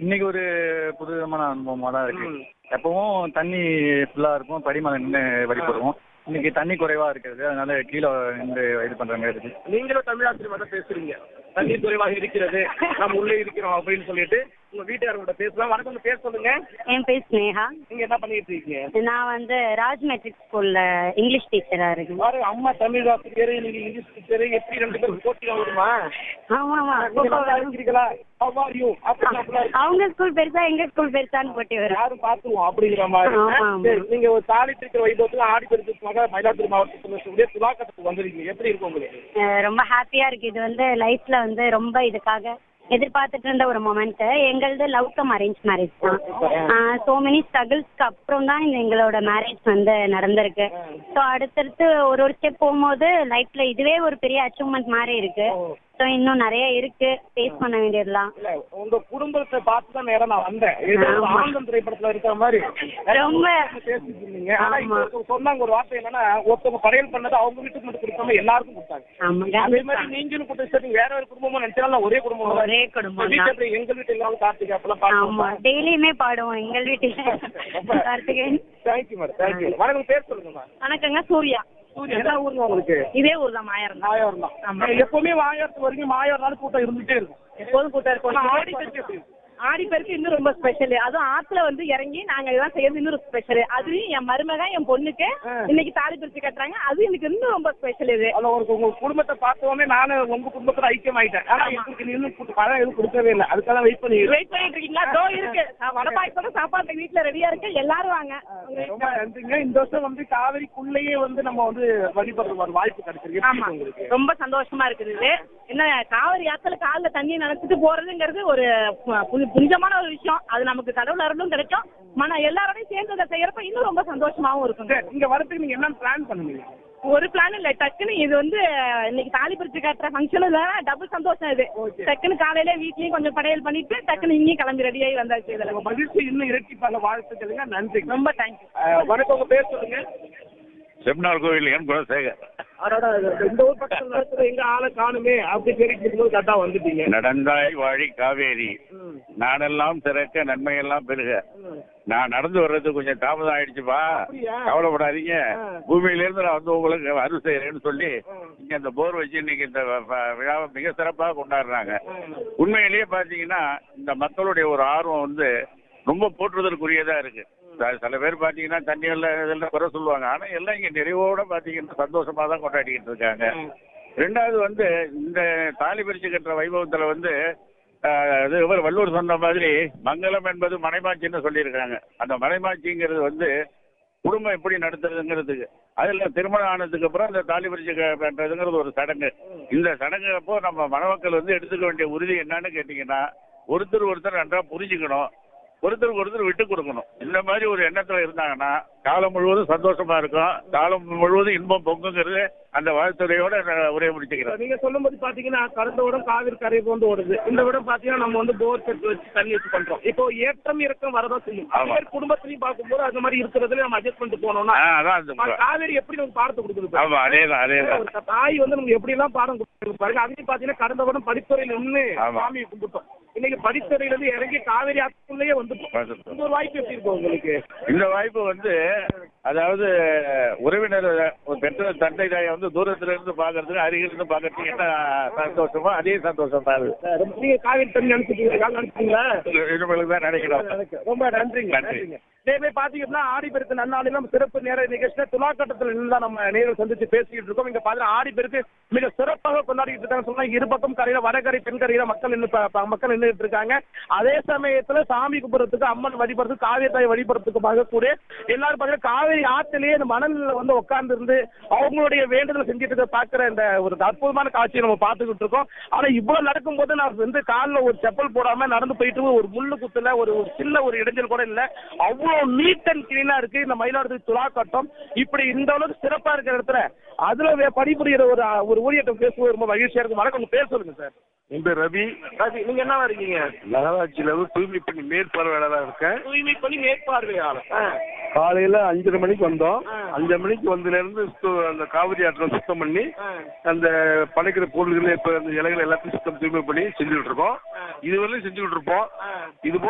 இன்னைக்கு ஒரு புதுவிதமான அனுபவமா தான் இருக்கு ம். எப்பவும் தண்ணி ஃபுல்லா இருக்கும் படிமலை நின்று வழிபடுவோம் இன்னைக்கு தண்ணி குறைவா இருக்கிறது அதனால கீழே நின்று இது பண்ற மாதிரி இருக்கு நீங்களும் தமிழாசிரியர் மட்டும் பேசுறீங்க தண்ணீர் குறைவாக இருக்கிறது நம்ம உள்ளே இருக்கிறோம் அப்படின்னு சொல்லிட்டு உங்க வீட்டுக்காரங்க கூட பேசலாம் வணக்கம் உங்க பேர் சொல்லுங்க என் பேர் ஸ்னேகா நீங்க என்ன பண்ணிட்டு இருக்கீங்க நான் வந்து ராஜ் மெட்ரிக் ஸ்கூல்ல இங்கிலீஷ் டீச்சரா இருக்கேன் பாரு அம்மா தமிழ் ஆசிரியர் நீங்க இங்கிலீஷ் டீச்சர் எப்படி ரெண்டு பேரும் போட்டியா வருமா ஆமா ஆமா நீங்க நல்லா இருக்கிறீங்களா How are you? அப்படி அப்படிலாம் இருக்கு. அவங்க ஸ்கூல் பெருசா எங்க ஸ்கூல் பெருசான்னு போட்டி வரும் யாரும் பாத்துருவோம் அப்படிங்கிற மாதிரி ஆமா, ஆமா. சரி, நீங்க ஒரு தாலி திருக்கிற வைபவத்துல ஆடி பெருக்கிறதுக்காக மயிலாடுதுறை மாவட்டத்தில் இருக்கக்கூடிய துலாக்கட்டத்துக்கு வந்திருக்கீங்க எப்படி இருக்கும் உங்களுக்கு அஹ் ரொம்ப ஹாப்பியா இருக்கு இது வந்து லைஃப்ல வந்து ரொம்ப இதுக்காக எதிர்பார்த்துட்டு இருந்த ஒரு மொமெண்ட் எங்களது லவ் கம் அரேஞ்ச் மேரேஜ் தான் சோ மெனி ஸ்ட்ரகிள்ஸ்க்கு அப்புறம் தான் இந்த எங்களோட மேரேஜ் வந்து நடந்திருக்கு ஸோ அடுத்தடுத்து ஒரு ஒரு ஸ்டெப் போகும்போது லைஃப்ல இதுவே ஒரு பெரிய அச்சீவ்மெண்ட் மாதிரி இருக்கு ஸோ இன்னும் நிறைய இருக்கு ஃபேஸ் பண்ண வேண்டியதெல்லாம் இல்ல உங்க குடும்பத்தை பார்த்து தான் நேரம் நான் வந்தேன் ஏதோ ஒரு ஆமா. ஆனந்தம் திரைப்படத்துல இருக்கிற மாதிரி ரொம்ப பேசிட்டு இருந்தீங்க ஆனா ஆமா. இப்ப சொன்னாங்க ஒரு வார்த்தை என்னன்னா ஒருத்தவங்க படையல் பண்ணது அவங்க வீட்டுக்கு மட்டும் கொடுக்காம எல்லாருக்கும் கொடுத்தாங்க ஆமாங்க அதே மாதிரி நீங்களும் கொடுத்து சரி வேற ஒரு குடும்பமா நினைச்சாலும் ஒரே குடும்பம் தான். ஒரே குடும்பம் வீட்டுல தான் எப்படி எங்க வீட்டுல இல்லாம கார்த்திகை அப்பெல்லாம் ஆமா பாத்து டெய்லியுமே பாடுவோம் எங்கள் வீட்டில் கார்த்திகேயன் தேங்க்யூ மேடம் தேங்க்யூ வணக்கம் பேர் சொல்லுங்கம்மா வணக்கங்க சூர்யா சூரியன் என்ன ஊருங்க உங்களுக்கு இதே ஊர் தான் மாயரம் மாயாவரம் தான் எப்பவுமே மாயாவரத்து வரைக்கும் மாயாவரம் கூட்டம் இருந்துட்டே இருக்கும் எப்போதும் கூட்டம் இருக்கும் ஆனா ஆடி ஆடி பெருக்கு பெருக்கு எப்படி இருக்கும்? ஆடி பெருக்கு இன்னும் ரொம்ப ஸ்பெஷல் அதுவும் ஆத்துல வந்து இறங்கி நாங்க இதெல்லாம் செய்யறது இன்னும் ஸ்பெஷல் அதுலயும் என் மருமகன் என் பொண்ணுக்கு ஆ. இன்னைக்கு தாலி பிரிச்சு கட்டுறாங்க அது எனக்கு இன்னும் ரொம்ப ஸ்பெஷல் இது அதுல ஒரு உங்க குடும்பத்தை பார்த்தோன்னே நானும் உங்க குடும்பத்துல ஐக்கியம் ஆயிட்டேன் ஆனா எங்களுக்கு நீ இன்னும் கூட்டு- பணம் எதுவும் கொடுக்கவே இல்லை அதுக்காக வெயிட் பண்ணி வெயிட் பண்ணிட்டு இருக்கீங்களா தோ இருக்கு நான் வடை பாயசோட சாப்பாடு வீட்டுல ரெடியா இருக்கு எல்லாரும் வாங்க உங்க ரொம்ப நன்றிங்க இந்த வருஷம் வந்து காவிரிக்குள்ளேயே வந்து நம்ம வந்து வழிபடுற ஒரு வாய்ப்பு கிடைச்சிருக்கு எப்படி ஆமா இருக்கு உங்களுக்கு ரொம்ப சந்தோஷமா இருக்குது இது என்ன காவிரி ஆத்துல கால்ல தண்ணி நினைச்சிட்டு போறதுங்கிறது ஒரு பு- பு- புனிதமான ஒரு விஷயம் அது நமக்கு கடவுள் அருளும் கிடைக்கும் மன எல்லாரோடையும் சேர்ந்து அதை செய்யறப்ப இன்னும் ரொம்ப சந்தோஷமாவும் இருக்குங்க சரி, இங்க வரதுக்கு நீங்க என்ன பிளான் பண்ணுவீங்க ஒரு பிளான் இல்ல டக்குன்னு இது வந்து இன்னைக்கு தாலி பிரிச்சு கட்டுற ஃபங்க்ஷன் டபுள் சந்தோஷம் இது Okay. டக்குன்னு காலையில வீட்லயும் கொஞ்சம் படையல் பண்ணிட்டு டக்குன்னு இங்கேயும் கிளம்பி ரெடியாகி வந்தாச்சு இதுல உங்க மகிழ்ச்சி இன்னும் இரட்டிப்பாக வாழ்த்துக்களுங்க நன்றி ரொம்ப தேங்க்யூ வணக்கம் உங்க பேர் சொல்லுங்க செம்னார் கோவில் என் குலசேகர் அதோட இந்த ஊர் பக்கத்துல இருக்கிற எங்க ஆளை காணுமே அப்படி தேடிட்டு இருக்கும்போது கரெக்டா வந்துட்டீங்க நடந்தாய் வாழி காவேரி நாடெல்லாம் திறக்க நன்மையெல்லாம் பெருக நான் நடந்து வர்றது கொஞ்சம் தாமதம் ஆயிடுச்சுப்பா அப்படியா? கவலைப்படாதீங்க ஆ. பூமியில இருந்து நான் வந்து உங்களுக்கு அருள் செய்யறேன்னு சொல்லி இங்க இந்த போர் வச்சு இன்னைக்கு இந்த வ- வ- விழாவை மிக சிறப்பாக கொண்டாடுறாங்க உண்மையிலேயே பாத்தீங்கன்னா இந்த மக்களுடைய ஒரு ஆர்வம் வந்து ரொம்ப போற்றுதலுக்குரியதா இருக்கு ச- சில பேர் பாத்தீங்கன்னா தண்ணியல்ல இதெல்லாம் குறை சொல்லுவாங்க ஆனா எல்லாம் இங்க நிறைவோட பாத்தீங்கன்னா சந்தோஷமா தான் கொண்டாடிக்கிட்டு இருக்காங்க ரெண்டாவது வந்து இந்த தாலி பிரிச்சு கட்டுற வைபவத்துல வந்து ஆஹ், இது இவர் வள்ளுவர் சொன்ன மாதிரி மங்களம் என்பது மனைமாட்சின்னு சொல்லியிருக்காங்க அந்த மனைமாட்சிங்கிறது வந்து குடும்பம் எப்படி நடத்துறதுங்கிறதுக்கு அதுல திருமணம் ஆனதுக்கு அப்புறம் இந்த தாலி பிரிச்சு க- கட்டுறதுங்கிறது ஒரு சடங்கு இந்த சடங்கு அப்போ நம்ம மணமக்கள் வந்து எடுத்துக்க வேண்டிய உறுதி என்னன்னு கேட்டீங்கன்னா ஒருத்தர் ஒருத்தர் நன்றா புரிஞ்சுக்கணும் ஒருத்தருக்கு ஒருத்தர் விட்டு கொடுக்கணும் இந்த மாதிரி ஒரு எண்ணத்துல இருந்தாங்கன்னா காலம் முழுவதும் சந்தோஷமா இருக்கும் காலம் முழுவதும் இன்பம் பொங்குங்கிறது அந்த வாழ்த்துறையோட நான் உரையை முடிச்சுக்கிறேன் நீங்க சொல்லும்போது பாத்தீங்கன்னா கடந்த விடம் காவிரி கரை கொண்டு ஓடுது இந்த விடம் பாத்தீங்கன்னா நம்ம வந்து போர் செட் வச்சு தண்ணி வச்சு பண்றோம் இப்போ ஏற்றம் இறக்கம் வரதான் செய்யும் அதே ஆமா. மாதிரி குடும்பத்திலையும் பார்க்கும்போது அந்த மாதிரி இருக்கிறதுல நம்ம அட்ஜஸ்ட் பண்ணிட்டு போனோம்னா ஆ, அதான் அந்த கா- காவேரி எப்படி நமக்கு பாடத்தை கொடுக்குது பாருங்க. ஆமா அதேதான் அதேதான் ஒரு தாய் வந்து நமக்கு எப்படி எல்லாம் பாடம் கொடுக்குது பாருங்க அதையும் பாத்தீங்கன்னா கடந்த வருடம் படித்துறையில நின்று ஆமா. சாமியை கும்பிட்டோம் இன்னைக்கு படித்துறையில இருந்து இறங்கி காவேரி ஆத்துக்குள்ளேயே வந்துட்டோம் வந்துட்டோம். இந்த ஒரு வாய்ப்பு எப்படி இருக்கும் உங்களுக்கு இந்த வாய்ப்பு வந்து அதாவது உறவினர் ஒரு பெற்ற தந்தை தாயை வந்து தூரத்துல இருந்து பாக்குறதுக்கு அருகில் இருந்து பாக்குறதுக்கு என்ன சந்தோஷமோ அதே சந்தோஷம் தான் அது. ரொம்ப- நீங்க காவேரி தண்ணி நினைச்சிட்டீங்களா நினைச்சீங்களா இனிமேலுக்கு தான் நினைக்கிறோம் ரொம்ப நன்றிங்க நன்றி. நன்றிங்க இதே பாத்தீங்கன்னா ஆடி பெருக்கு நன்னாளிலும் சிறப்பு நேர நிகழ்ச்சியில துலாக்கட்டத்தில் நின்று தான் நம்ம நேரில் சந்திச்சு பேசிக்கிட்டு இருக்கோம் இங்க பாத்தீங்கன்னா ஆடி பெருக்கு மிக சிறப்பாக கொண்டாடிட்டு இருக்காங்க சொன்னா இரு பக்கம் கரையில வடகரை தென்கரையில மக்கள் நின்று ப- ப- மக்கள் நின்றுட்டு இருக்காங்க அதே சமயத்துல சாமி கும்பிடுறதுக்கு அம்மன் வழிபடுறதுக்கு காவிரி தாய் வழிபடுறதுக்குமாக கூட எல்லாரும் பாத்தீங்கன்னா காவேரி ஆற்றிலேயே இந்த மணல்ல வந்து உட்கார்ந்து இருந்து அவங்களுடைய வேண்டுதல் செஞ்சுட்டு இருக்க பாக்குற இந்த ஒரு அற்புதமான காட்சியை நம்ம பார்த்துக்கிட்டு இருக்கோம் ஆனா இவ்வளவு நடக்கும்போது நான் வந்து காலில் ஒரு செப்பல் போடாம நடந்து போயிட்டு ஒரு முள்ளு குத்துல ஒரு ஒரு சின்ன ஒரு இடைஞ்சல் கூட இல்ல அவ்வளவு நீட் அண்ட் கிளீனா இருக்கு இந்த மயிலாடுதுறை துலா கட்டம் இப்படி இந்த அளவுக்கு சிறப்பா இருக்கிற இடத்துல அதுல வே- பணிபுரியிற ஒரு ஒரு ஊழியர்கிட்ட பேசுவது ரொம்ப மகிழ்ச்சியா இருக்கு வணக்கம் உங்க பேர் சொல்லுங்க சார் என் பேர் ரவி ரவி நீங்க என்ன இருக்கீங்க நகராட்சியில இருந்து தூய்மை பணி மேற்பார்வையாளராக இருக்கேன் தூய்மை பண்ணி மேற்பார்வையாளர் ஆ. காலையில அஞ்சரை மணிக்கு வந்தோம் ஆ. அஞ்சரை மணிக்கு வந்ததுல இருந்து சு- அந்த காவிரி ஆற்றை சுத்தம் பண்ணி ஆ. அந்த படைக்கிற பொருள்கள் இப்ப அந்த இலைகள் எல்லாத்தையும் சுத்தம் தூய்மை பண்ணி செஞ்சுட்டு இருக்கோம் இதுவரையிலும் செஞ்சுட்டு இருப்போம் இது போல